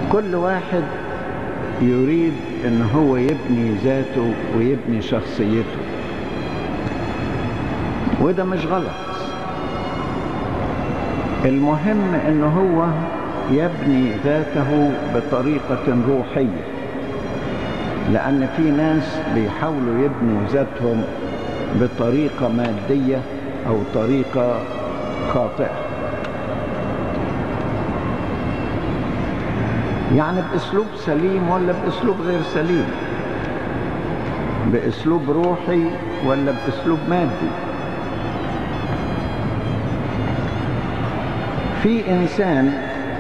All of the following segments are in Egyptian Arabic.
كل واحد يريد ان هو يبني ذاته ويبني شخصيته وده مش غلط المهم ان هو يبني ذاته بطريقة روحية لأن في ناس بيحاولوا يبنوا ذاتهم بطريقة مادية أو طريقة خاطئة يعني بأسلوب سليم ولا بأسلوب غير سليم بأسلوب روحي ولا بأسلوب مادي في إنسان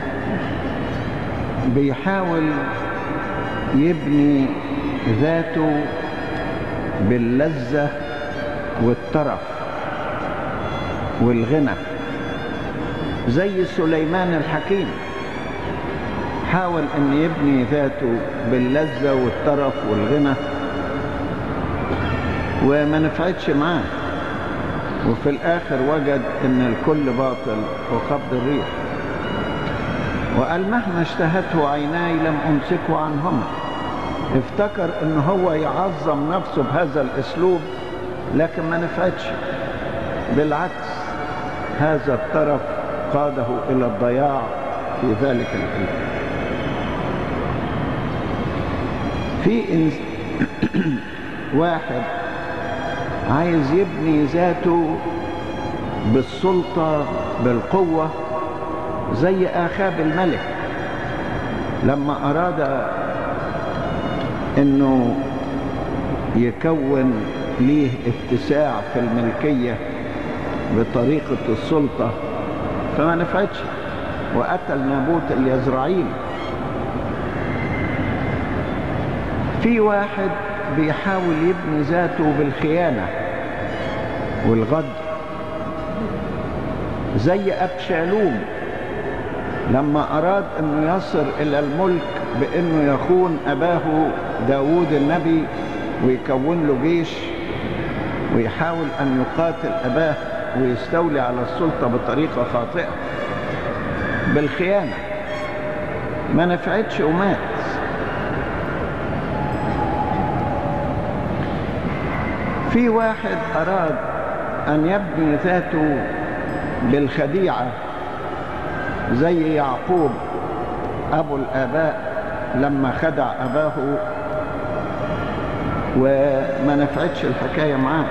بيحاول يبني ذاته باللذة والترف والغنى زي سليمان الحكيم حاول ان يبني ذاته باللذة والترف والغنى وما نفعتش معاه وفي الاخر وجد ان الكل باطل وقبض الريح وقال مهما اشتهته عيناي لم امسكه عنهما افتكر ان هو يعظم نفسه بهذا الاسلوب لكن ما نفعتش بالعكس هذا الطرف قاده الى الضياع في ذلك الحين في إنس... واحد عايز يبني ذاته بالسلطة بالقوة زي آخاب الملك لما أراد أنه يكون ليه اتساع في الملكية بطريقة السلطة فما نفعتش وقتل نابوت اليزرعيل في واحد بيحاول يبني ذاته بالخيانة والغدر زي أبشالوم لما أراد أنه يصل إلى الملك بأنه يخون أباه داود النبي ويكون له جيش ويحاول أن يقاتل أباه ويستولي على السلطة بطريقة خاطئة بالخيانة ما نفعتش ومات في واحد أراد أن يبني ذاته بالخديعة زي يعقوب أبو الآباء لما خدع أباه وما نفعتش الحكاية معاه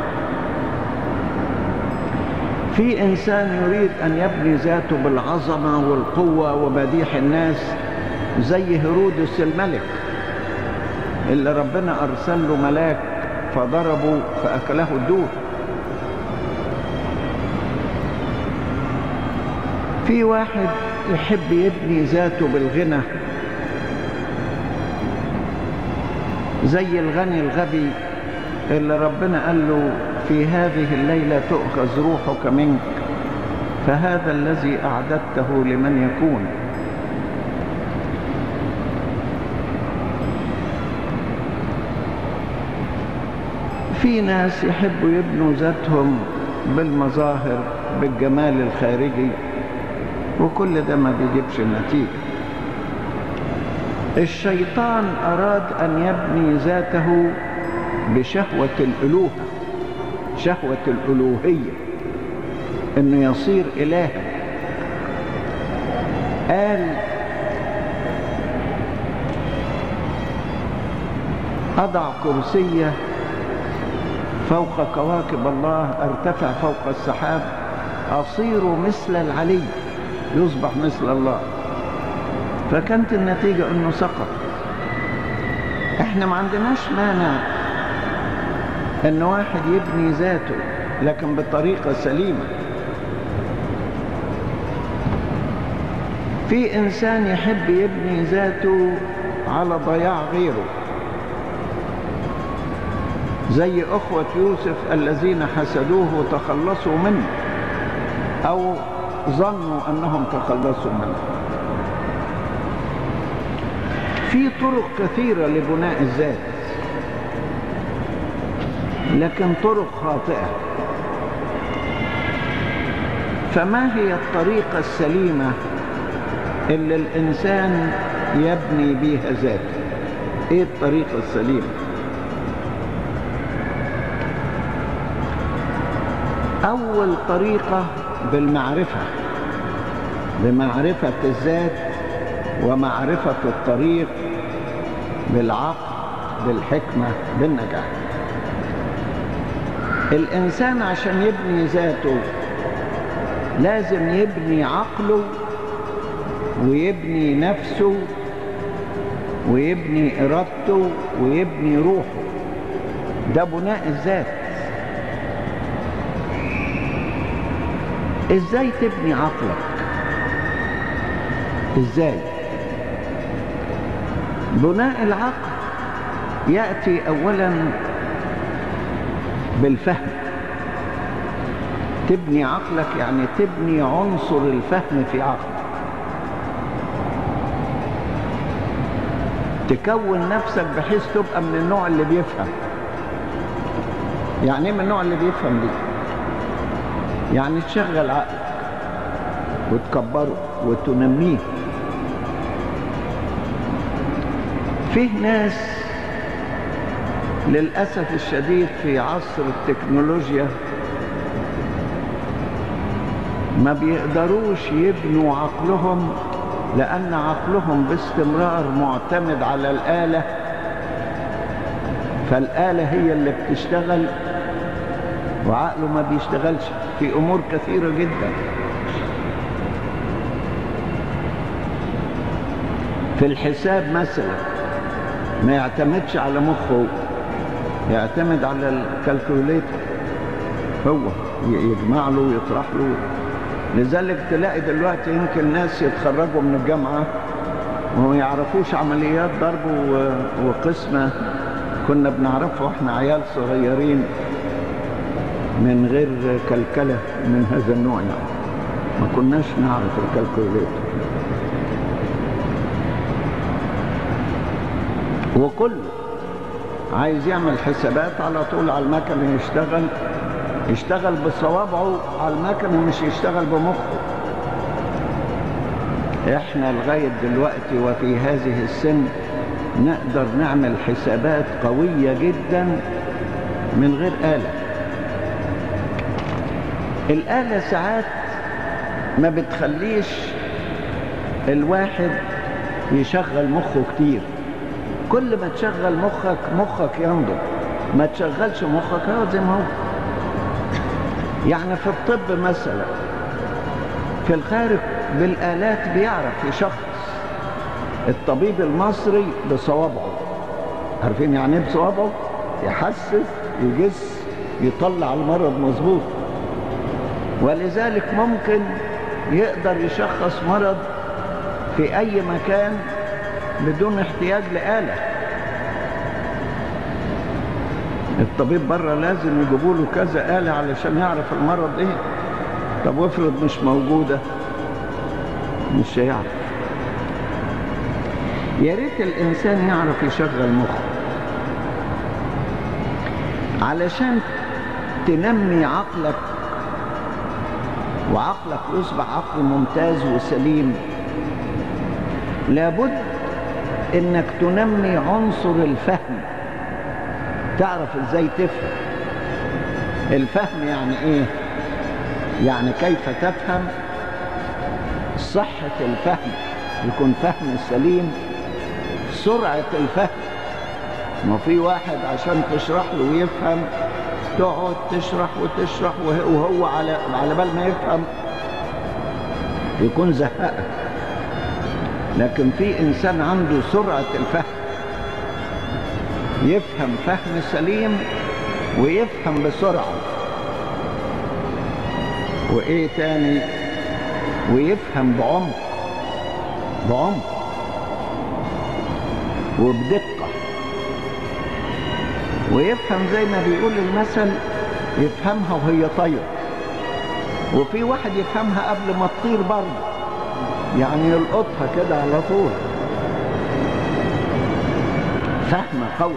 في إنسان يريد أن يبني ذاته بالعظمة والقوة ومديح الناس زي هيرودس الملك اللي ربنا أرسل له ملاك فضربوا فأكله الدود في واحد يحب يبني ذاته بالغنى زي الغني الغبي اللي ربنا قال له في هذه الليلة تؤخذ روحك منك فهذا الذي أعددته لمن يكون في ناس يحبوا يبنوا ذاتهم بالمظاهر بالجمال الخارجي وكل ده ما بيجيبش نتيجة الشيطان أراد أن يبني ذاته بشهوة الألوهة شهوة الألوهية أنه يصير إلها قال أضع كرسية فوق كواكب الله ارتفع فوق السحاب أصير مثل العلي يصبح مثل الله فكانت النتيجة أنه سقط احنا ما عندناش مانع ان واحد يبني ذاته لكن بطريقة سليمة في انسان يحب يبني ذاته على ضياع غيره زي اخوة يوسف الذين حسدوه وتخلصوا منه او ظنوا انهم تخلصوا منه في طرق كثيرة لبناء الذات لكن طرق خاطئة فما هي الطريقة السليمة اللي الإنسان يبني بيها ذاته ايه الطريقة السليمة اول طريقة بالمعرفة بمعرفة الذات ومعرفة الطريق بالعقل بالحكمة بالنجاح الإنسان عشان يبني ذاته لازم يبني عقله ويبني نفسه ويبني إرادته ويبني روحه ده بناء الذات ازاي تبني عقلك ازاي بناء العقل يأتي أولا بالفهم تبني عقلك يعني تبني عنصر الفهم في عقلك تكون نفسك بحيث تبقى من النوع اللي بيفهم يعني ايه من النوع اللي بيفهم دي يعني تشغل عقلك وتكبره وتنميه فيه ناس للأسف الشديد في عصر التكنولوجيا ما بيقدروش يبنوا عقلهم لأن عقلهم باستمرار معتمد على الآلة فالآلة هي اللي بتشتغل وعقله ما بيشتغلش في أمور كثيرة جدا في الحساب مثلا ما يعتمدش على مخه يعتمد على الكالكوليتر هو يجمع له ويطرح له لذلك تلاقي دلوقتي يمكن ناس يتخرجوا من الجامعة وما يعرفوش عمليات ضرب وقسمة كنا بنعرفه واحنا عيال صغيرين من غير كلكلة من هذا النوع يعني ما كناش نعرف الكالكوليتر وكله عايز يعمل حسابات على طول على المكنه يشتغل يشتغل بصوابعه على المكنه مش يشتغل بمخه احنا لغايه دلوقتي وفي هذه السن نقدر نعمل حسابات قويه جدا من غير آلة الآلة ساعات ما بتخليش الواحد يشغل مخه كتير كل ما تشغل مخك مخك ينضج ما تشغلش مخك هو زي ما هو يعني في الطب مثلا في الخارج بالآلات بيعرف يشخص الطبيب المصري بصوابعه عارفين يعني ايه بصوابعه يحسس يجس يطلع المرض مظبوط ولذلك ممكن يقدر يشخص مرض في أي مكان بدون احتياج لآلة الطبيب بره لازم يجيبوا له كذا آلة علشان يعرف المرض ايه طب وافرض مش موجودة مش هيعرف يا ريت الإنسان يعرف يشغل مخه علشان تنمي عقلك وعقلك يصبح عقل ممتاز وسليم لابد انك تنمي عنصر الفهم تعرف ازاي تفهم الفهم يعني ايه يعني كيف تفهم صحة الفهم يكون فهم سليم سرعة الفهم ما في واحد عشان تشرح له ويفهم تقعد تشرح وتشرح وهو على على بال ما يفهم يكون زهقك لكن في انسان عنده سرعة الفهم يفهم فهم سليم ويفهم بسرعة وايه تاني ويفهم بعمق بعمق وبدقة ويفهم زي ما بيقول المثل يفهمها وهي طايرة وفي واحد يفهمها قبل ما تطير برضه يعني يلقطها كده على طول فهم قوي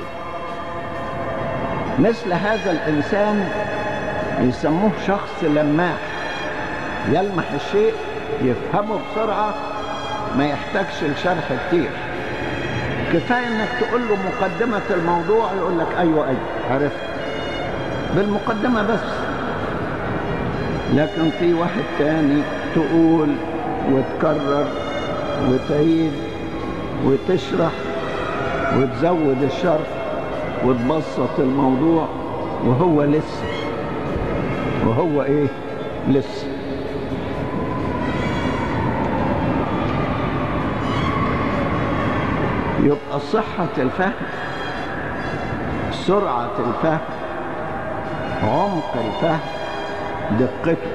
مثل هذا الإنسان يسموه شخص لماح يلمح الشيء يفهمه بسرعة ما يحتاجش لشرح كتير كفاية انك تقول له مقدمة الموضوع يقول لك ايوه ايوه عرفت بالمقدمة بس لكن في واحد تاني تقول وتكرر وتعيد وتشرح وتزود الشرح وتبسط الموضوع وهو لسه وهو ايه لسه يبقى صحة الفهم سرعة الفهم عمق الفهم دقته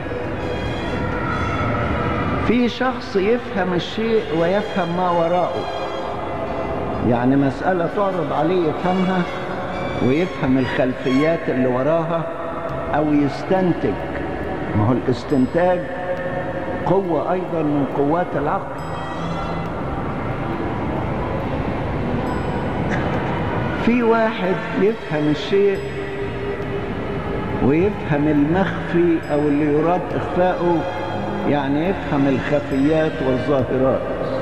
في شخص يفهم الشيء ويفهم ما وراءه يعني مسألة تعرض عليه يفهمها ويفهم الخلفيات اللي وراها أو يستنتج ما هو الاستنتاج قوة أيضا من قوات العقل في واحد يفهم الشيء ويفهم المخفي أو اللي يراد إخفاؤه يعني يفهم الخفيات والظاهرات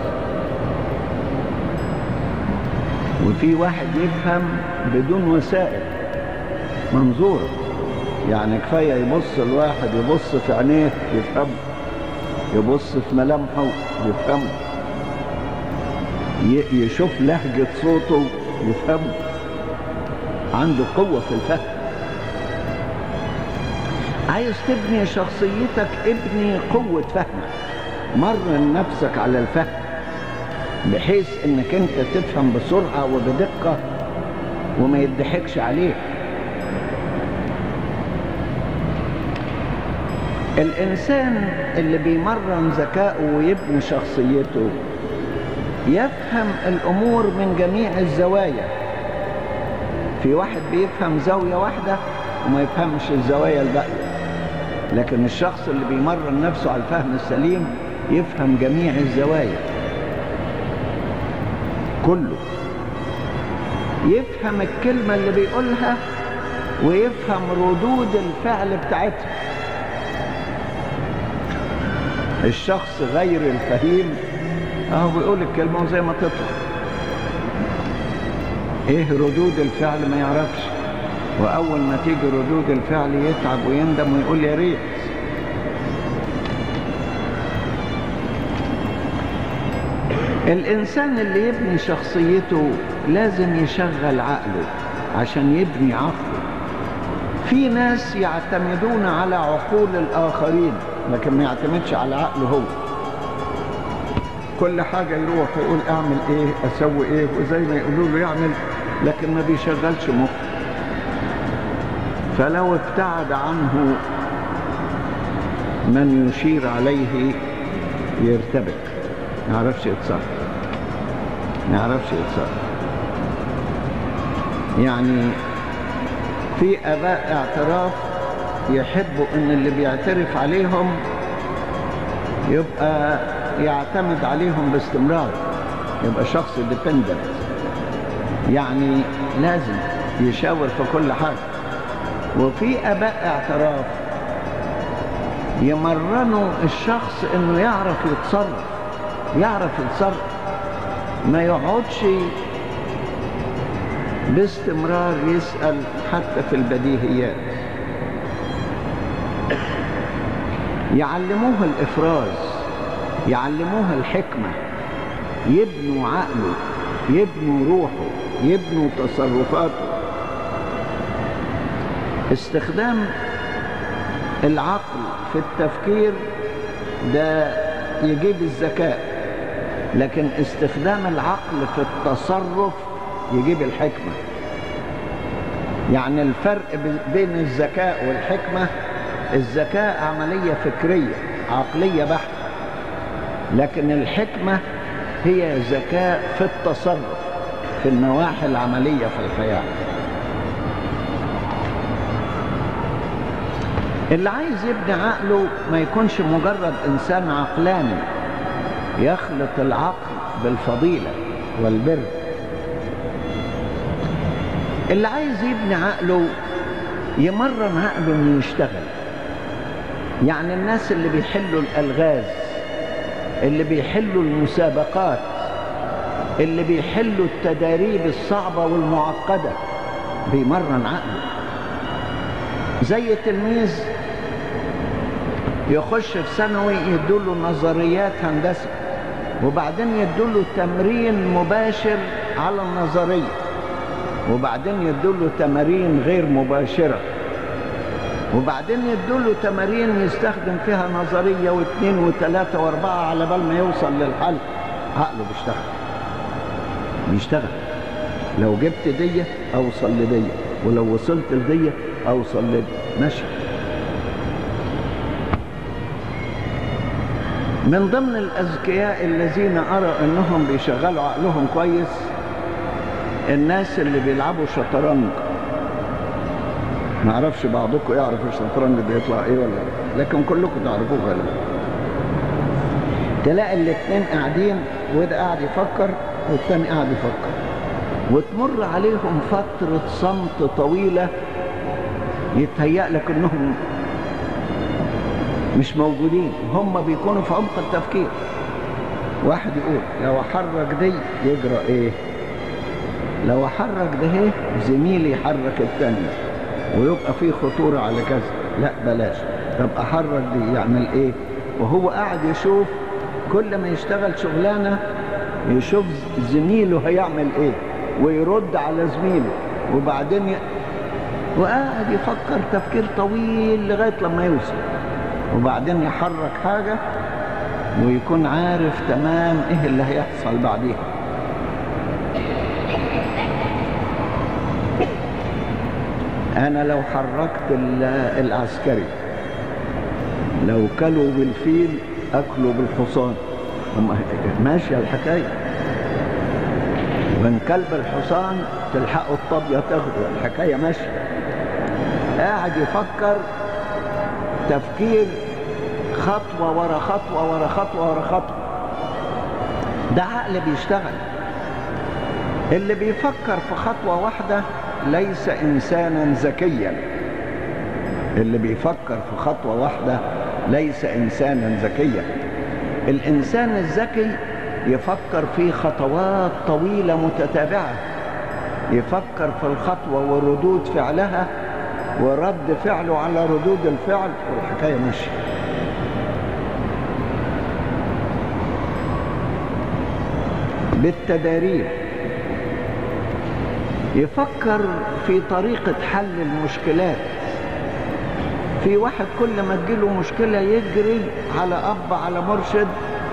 وفي واحد يفهم بدون وسائل منظوره يعني كفاية يبص الواحد يبص في عينيه يفهمه يبص في ملامحه يفهمه يشوف لهجة صوته يفهمه عنده قوة في الفهم عايز تبني شخصيتك ابني قوة فهمك مرن نفسك على الفهم بحيث انك انت تفهم بسرعة وبدقة وما يضحكش عليك الإنسان اللي بيمرن ذكائه ويبني شخصيته يفهم الأمور من جميع الزوايا في واحد بيفهم زاوية واحدة وما يفهمش الزوايا الباقية لكن الشخص اللي بيمرن نفسه على الفهم السليم يفهم جميع الزوايا كله يفهم الكلمة اللي بيقولها ويفهم ردود الفعل بتاعتها الشخص غير الفهيم اهو بيقول الكلمة وزي ما تطلع ايه ردود الفعل ما يعرفش واول ما تيجي ردود الفعل يتعب ويندم ويقول يا ريت الانسان اللي يبني شخصيته لازم يشغل عقله عشان يبني عقله في ناس يعتمدون على عقول الاخرين لكن ما يعتمدش على عقله هو كل حاجة يروح يقول اعمل ايه اسوي ايه وزي ما يقولوا له يعمل لكن ما بيشغلش مخه فلو ابتعد عنه من يشير عليه يرتبك ما يعرفش يتصرف ما يعرفش يتصرف يعني في اباء اعتراف يحبوا ان اللي بيعترف عليهم يبقى يعتمد عليهم باستمرار يبقى شخص ديبندنت يعني لازم يشاور في كل حاجة وفي اباء اعتراف يمرنوا الشخص انه يعرف يتصرف يعرف يتصرف ما يقعدش باستمرار يسأل حتى في البديهيات يعلموه الإفراز يعلموه الحكمة يبنوا عقله يبنوا روحه يبنوا تصرفاته استخدام العقل في التفكير ده يجيب الذكاء لكن استخدام العقل في التصرف يجيب الحكمة يعني الفرق بين الذكاء والحكمة الذكاء عملية فكرية عقلية بحتة لكن الحكمة هي ذكاء في التصرف في النواحي العملية في الحياة اللي عايز يبني عقله ما يكونش مجرد إنسان عقلاني يخلط العقل بالفضيلة والبر اللي عايز يبني عقله يمرن عقله انه يشتغل يعني الناس اللي بيحلوا الالغاز اللي بيحلوا المسابقات اللي بيحلوا التداريب الصعبة والمعقدة بيمرن عقله زي تلميذ يخش في ثانوي يدوله نظريات هندسة وبعدين يدوله تمرين مباشر على النظرية وبعدين يدوله تمارين غير مباشرة وبعدين يدوله تمارين يستخدم فيها نظرية واثنين وثلاثة واربعة على بال ما يوصل للحل عقله بيشتغل بيشتغل لو جبت دية اوصل لدية ولو وصلت لدية اوصل لدية ماشي من ضمن الأذكياء الذين أرى أنهم بيشغلوا عقلهم كويس الناس اللي بيلعبوا شطرنج ما اعرفش بعضكم يعرف الشطرنج ده يطلع ايه ولا لا لكن كلكم تعرفوه غالبا تلاقي الاثنين قاعدين وده قاعد يفكر والتاني قاعد يفكر وتمر عليهم فترة صمت طويلة يتهيأ لك انهم مش موجودين هم بيكونوا في عمق التفكير واحد يقول لو احرك دي يجرى ايه لو احرك ده ايه زميلي يحرك الثاني ويبقى في خطورة على كذا لا بلاش طب احرك دي يعمل ايه وهو قاعد يشوف كل ما يشتغل شغلانة يشوف زميله هيعمل ايه ويرد على زميله وبعدين ي... وقاعد يفكر تفكير طويل لغاية لما يوصل وبعدين يحرك حاجة ويكون عارف تمام ايه اللي هيحصل بعديها انا لو حركت العسكري لو كلوا بالفيل اكلوا بالحصان ماشية الحكاية وان كلب الحصان تلحقوا الطبية تاخدوا الحكاية ماشية قاعد يفكر تفكير خطوة ورا خطوة ورا خطوة ورا خطوة ده عقل بيشتغل اللي بيفكر في خطوة واحدة ليس إنسانا ذكيا اللي بيفكر في خطوة واحدة ليس إنسانا ذكيا الإنسان الذكي يفكر في خطوات طويلة متتابعة يفكر في الخطوة وردود فعلها ورد فعله على ردود الفعل والحكاية ماشية بالتداريب يفكر في طريقة حل المشكلات في واحد كل ما تجيله مشكلة يجري على أب على مرشد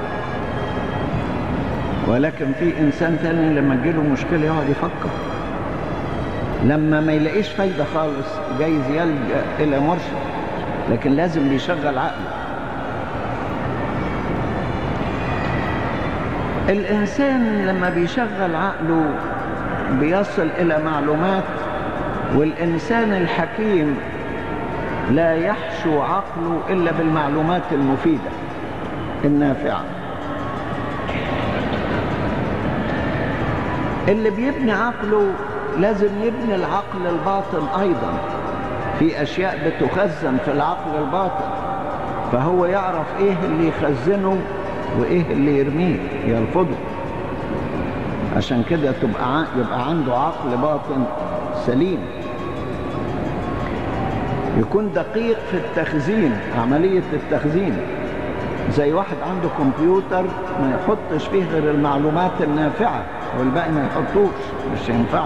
ولكن في إنسان تاني لما تجيله مشكلة يقعد يفكر لما ما يلاقيش فايدة خالص جايز يلجأ إلى مرشد لكن لازم بيشغل عقله الإنسان لما بيشغل عقله بيصل إلى معلومات والإنسان الحكيم لا يحشو عقله إلا بالمعلومات المفيدة النافعة اللي بيبني عقله لازم يبني العقل الباطن أيضا في أشياء بتخزن في العقل الباطن فهو يعرف إيه اللي يخزنه وإيه اللي يرميه يرفضه عشان كده تبقى يبقى عنده عقل باطن سليم يكون دقيق في التخزين عملية التخزين زي واحد عنده كمبيوتر ما يحطش فيه غير المعلومات النافعة والباقي ما يحطوش مش ينفع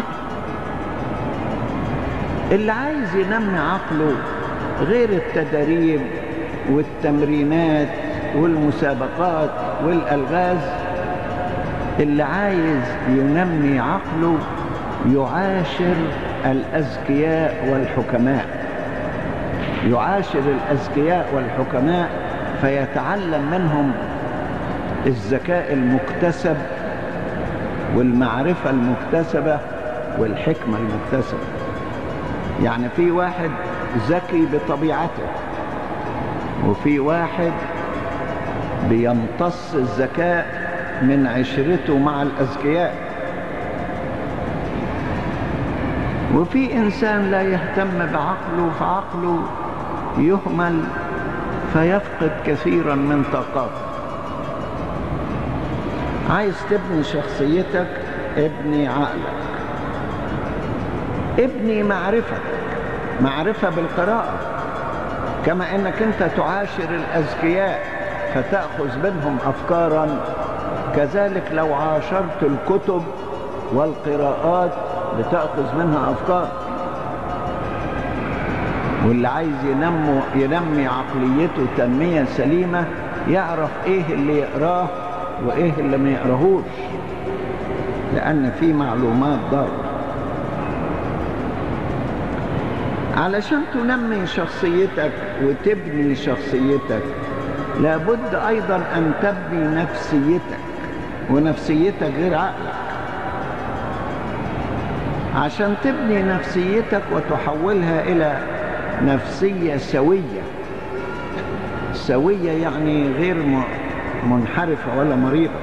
اللي عايز ينمي عقله غير التدريب والتمرينات والمسابقات والألغاز اللي عايز ينمي عقله يعاشر الأذكياء والحكماء يعاشر الأذكياء والحكماء فيتعلم منهم الذكاء المكتسب والمعرفة المكتسبة والحكمة المكتسبة يعني في واحد ذكي بطبيعته وفي واحد بيمتص الذكاء من عشرته مع الأذكياء وفي إنسان لا يهتم بعقله فعقله يهمل فيفقد كثيرا من طاقاته عايز تبني شخصيتك ابني عقلك ابني معرفتك معرفة بالقراءة كما انك انت تعاشر الاذكياء فتأخذ منهم افكارا كذلك لو عاشرت الكتب والقراءات لتأخذ منها افكار واللي عايز ينمو ينمي عقليته تنمية سليمة يعرف ايه اللي يقراه وايه اللي ما يقراهوش لان في معلومات ضاره علشان تنمي شخصيتك وتبني شخصيتك لابد ايضا ان تبني نفسيتك ونفسيتك غير عقلك عشان تبني نفسيتك وتحولها الى نفسية سوية سوية يعني غير منحرفة ولا مريضة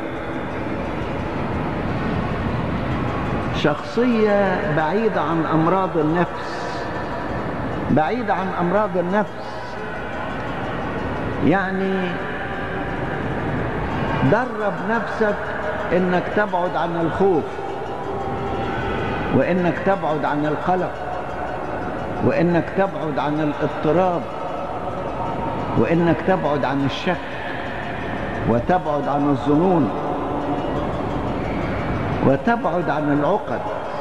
شخصية بعيدة عن أمراض النفس بعيدة عن أمراض النفس يعني درب نفسك انك تبعد عن الخوف وانك تبعد عن القلق وانك تبعد عن الاضطراب وانك تبعد عن الشك وتبعد عن الظنون وتبعد عن العقد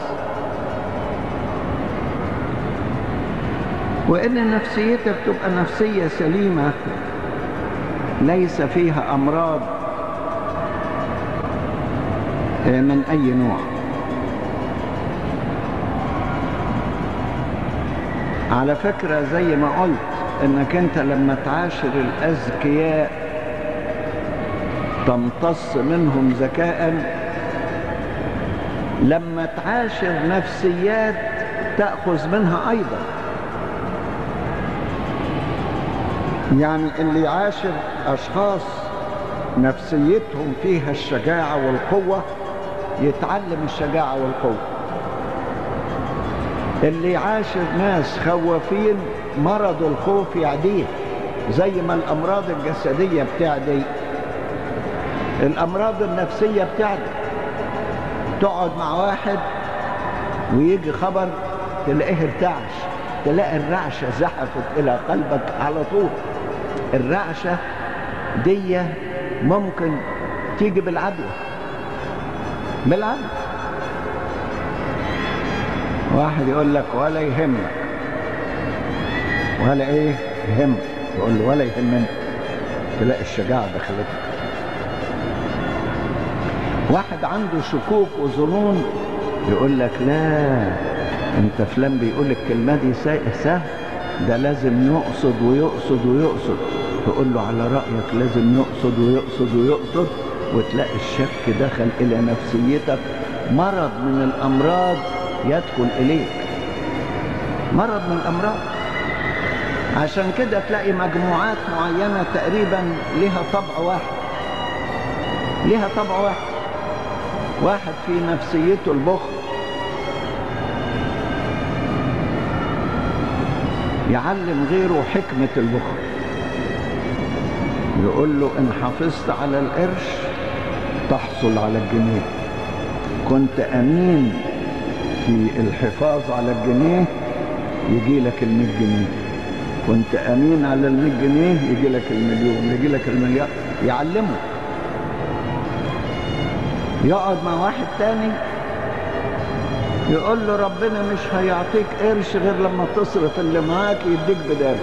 وان نفسيتك تبقى نفسيه سليمه ليس فيها امراض من اي نوع على فكره زي ما قلت انك انت لما تعاشر الاذكياء تمتص منهم ذكاء لما تعاشر نفسيات تاخذ منها ايضا يعني اللي يعاشر اشخاص نفسيتهم فيها الشجاعه والقوه يتعلم الشجاعه والقوه اللي يعاشر ناس خوافين مرض الخوف يعديه زي ما الامراض الجسديه بتعدي الامراض النفسيه بتعدي تقعد مع واحد ويجي خبر تلاقيه ارتعش تلاقي الرعشه زحفت الى قلبك على طول الرعشه دي ممكن تيجي بالعدوى بالعدوى واحد يقول لك ولا يهمك ولا ايه يهمك يقول له ولا يهمني تلاقي الشجاعة دخلتك واحد عنده شكوك وظنون يقول لك لا انت فلان بيقول الكلمة دي سهل ده لازم يقصد ويقصد ويقصد تقول له على رأيك لازم يقصد ويقصد ويقصد وتلاقي الشك دخل إلى نفسيتك مرض من الأمراض يدخل إليك مرض من الأمراض عشان كده تلاقي مجموعات معينة تقريبا لها طبع واحد لها طبع واحد واحد في نفسيته البخل يعلم غيره حكمة البخل يقول له إن حافظت على القرش تحصل على الجنيه كنت أمين في الحفاظ على الجنيه يجي لك المية جنيه كنت أمين على المية جنيه يجي لك المليون يجي لك المليار يعلمه يقعد مع واحد تاني يقول له ربنا مش هيعطيك قرش غير لما تصرف اللي معاك يديك بداله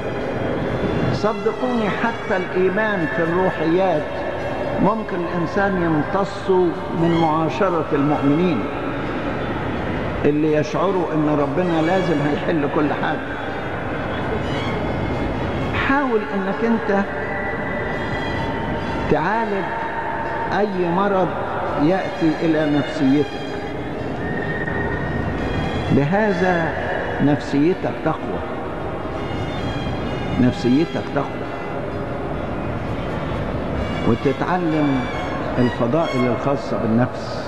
صدقوني حتى الإيمان في الروحيات ممكن الإنسان يمتص من معاشرة المؤمنين اللي يشعروا ان ربنا لازم هيحل كل حاجة حاول انك انت تعالج اي مرض يأتي الى نفسيتك بهذا نفسيتك تقوى نفسيتك تقوى وتتعلم الفضائل الخاصة بالنفس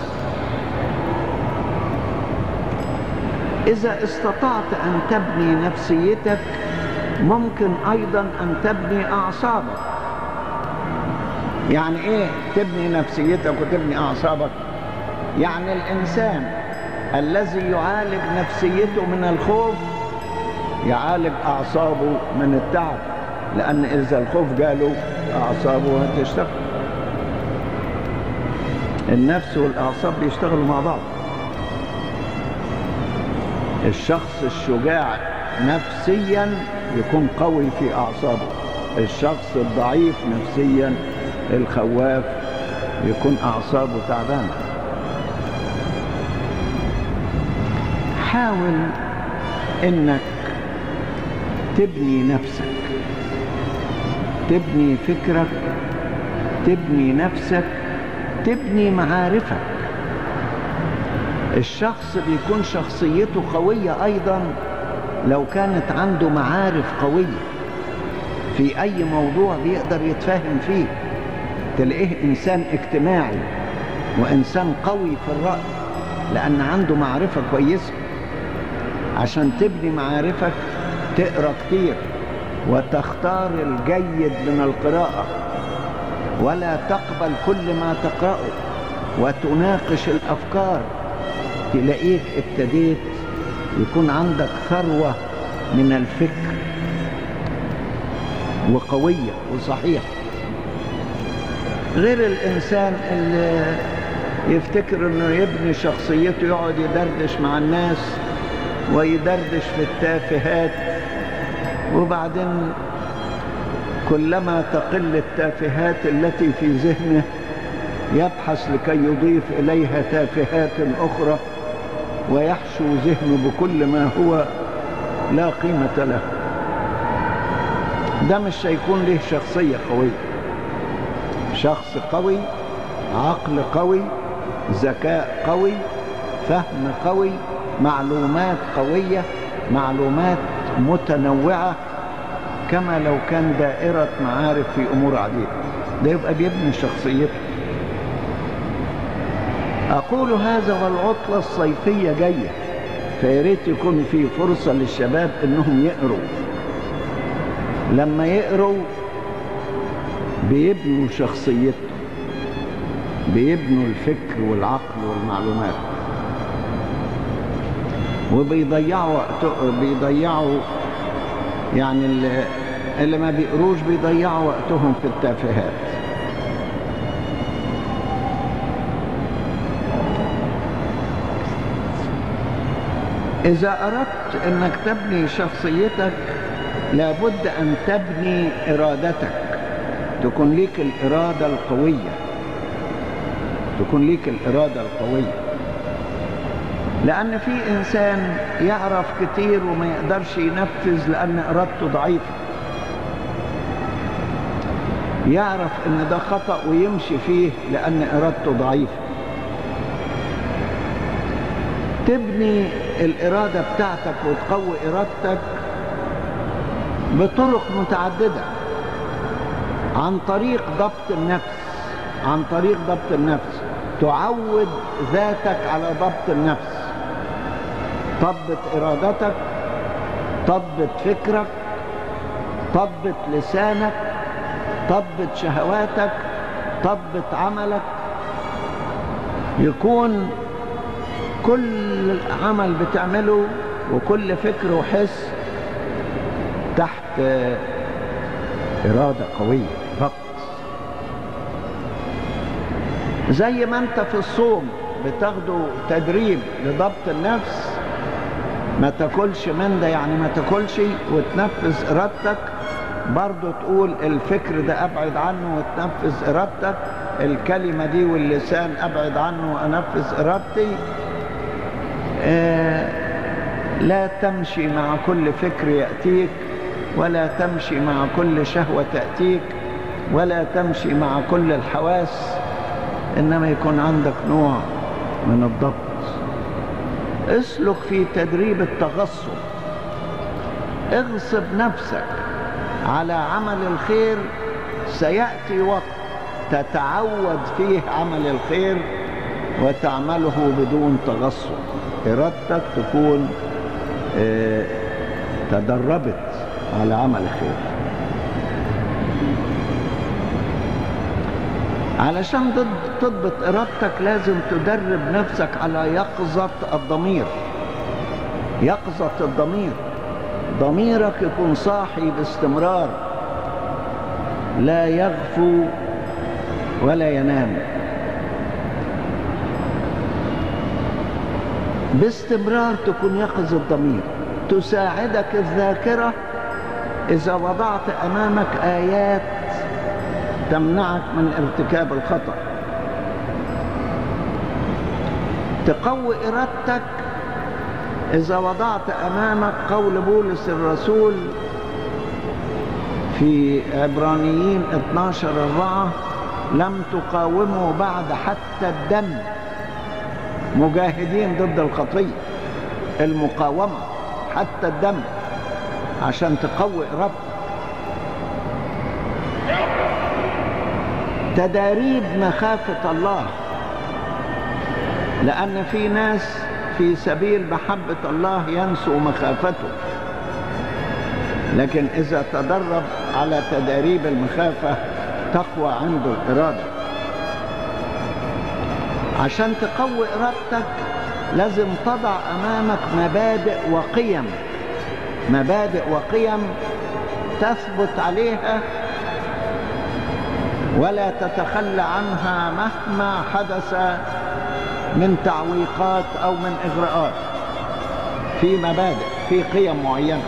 إذا استطعت أن تبني نفسيتك ممكن أيضا أن تبني أعصابك يعني ايه تبني نفسيتك وتبني اعصابك يعني الانسان الذي يعالج نفسيته من الخوف يعالج اعصابه من التعب لان اذا الخوف جاله اعصابه هتشتغل النفس والاعصاب بيشتغلوا مع بعض الشخص الشجاع نفسيا يكون قوي في اعصابه الشخص الضعيف نفسيا الخواف يكون اعصابه تعبانه حاول انك تبني نفسك تبني فكرك تبني نفسك تبني معارفك الشخص بيكون شخصيته قوية أيضا لو كانت عنده معارف قوية في أي موضوع بيقدر يتفاهم فيه تلاقيه إنسان اجتماعي وإنسان قوي في الرأي لأن عنده معرفة كويسة عشان تبني معارفك تقرأ كتير وتختار الجيد من القراءة ولا تقبل كل ما تقرأه وتناقش الأفكار تلاقيك ابتديت يكون عندك ثروة من الفكر وقوية وصحيحة غير الإنسان اللي يفتكر انه يبني شخصيته يقعد يدردش مع الناس ويدردش في التافهات وبعدين كلما تقل التافهات التي في ذهنه يبحث لكي يضيف إليها تافهات أخرى ويحشو ذهنه بكل ما هو لا قيمة له ده مش هيكون له شخصية قوية شخص قوي عقل قوي ذكاء قوي فهم قوي معلومات قوية معلومات متنوعة كما لو كان دائرة معارف في أمور عديدة ده يبقى بيبني شخصيته أقول هذا والعطلة الصيفية جاية فياريت يكون في فرصة للشباب إنهم يقروا لما يقروا بيبنوا شخصيتهم بيبنوا الفكر والعقل والمعلومات وبيضيعوا وقت بيضيعوا يعني اللي, اللي ما بيقروش بيضيعوا وقتهم في التافهات إذا أردت أنك تبني شخصيتك لابد أن تبني إرادتك تكون ليك الإرادة القوية تكون ليك الإرادة القوية لأن في إنسان يعرف كتير وما يقدرش ينفذ لأن إرادته ضعيفة يعرف إن ده خطأ ويمشي فيه لأن إرادته ضعيفة تبني الإرادة بتاعتك وتقوي إرادتك بطرق متعددة عن طريق ضبط النفس عن طريق ضبط النفس تعود ذاتك على ضبط النفس ضبط إرادتك ضبط فكرك ضبط لسانك ضبط شهواتك ضبط عملك يكون كل عمل بتعمله وكل فكر وحس تحت إرادة قوية ضبط زي ما انت في الصوم بتاخده تدريب لضبط النفس ما تاكلش من ده يعني ما تاكلش وتنفذ ارادتك برضه تقول الفكر ده ابعد عنه وتنفذ ارادتك الكلمة دي واللسان ابعد عنه وانفذ ارادتي آه لا تمشي مع كل فكر يأتيك ولا تمشي مع كل شهوة تأتيك ولا تمشي مع كل الحواس إنما يكون عندك نوع من الضبط اسلك في تدريب التغصب اغصب نفسك على عمل الخير سيأتي وقت تتعود فيه عمل الخير وتعمله بدون تغصب إرادتك تكون اه تدربت على عمل الخير علشان ضد تضبط إرادتك لازم تدرب نفسك على يقظة الضمير يقظة الضمير ضميرك يكون صاحي باستمرار لا يغفو ولا ينام باستمرار تكون يقظ الضمير تساعدك الذاكرة إذا وضعت أمامك آيات تمنعك من ارتكاب الخطأ تقوي إرادتك إذا وضعت أمامك قول بولس الرسول في عبرانيين 12 4 لم تقاوموا بعد حتى الدم مجاهدين ضد الخطية المقاومة حتى الدم عشان تقوي إرادتك تداريب مخافة الله لأن في ناس في سبيل محبة الله ينسوا مخافته لكن إذا تدرب على تداريب المخافة تقوى عنده الإرادة عشان تقوي إرادتك لازم تضع أمامك مبادئ وقيم مبادئ وقيم تثبت عليها ولا تتخلى عنها مهما حدث من تعويقات أو من إغراءات في مبادئ في قيم معينة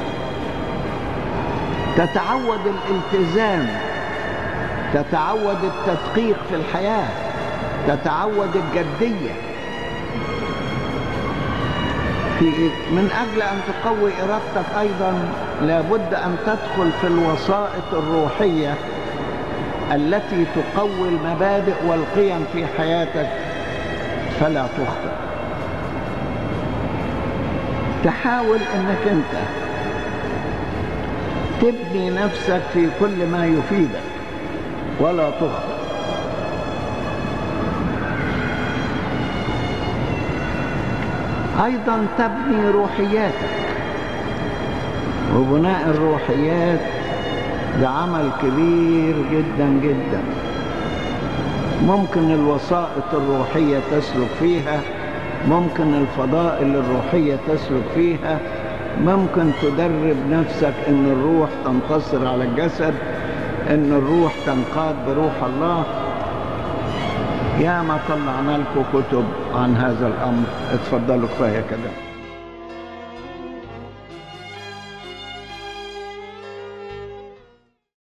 تتعود الالتزام تتعود التدقيق في الحياة تتعود الجدية في من أجل أن تقوي إرادتك أيضا لابد أن تدخل في الوسائط الروحية التي تقوي المبادئ والقيم في حياتك فلا تخطئ تحاول انك انت تبني نفسك في كل ما يفيدك ولا تخطئ ايضا تبني روحياتك وبناء الروحيات ده عمل كبير جدا جدا ممكن الوسائط الروحية تسلك فيها ممكن الفضائل الروحية تسلك فيها ممكن تدرب نفسك ان الروح تنتصر على الجسد ان الروح تنقاد بروح الله يا ما طلعنا لكم كتب عن هذا الامر اتفضلوا كفايه كده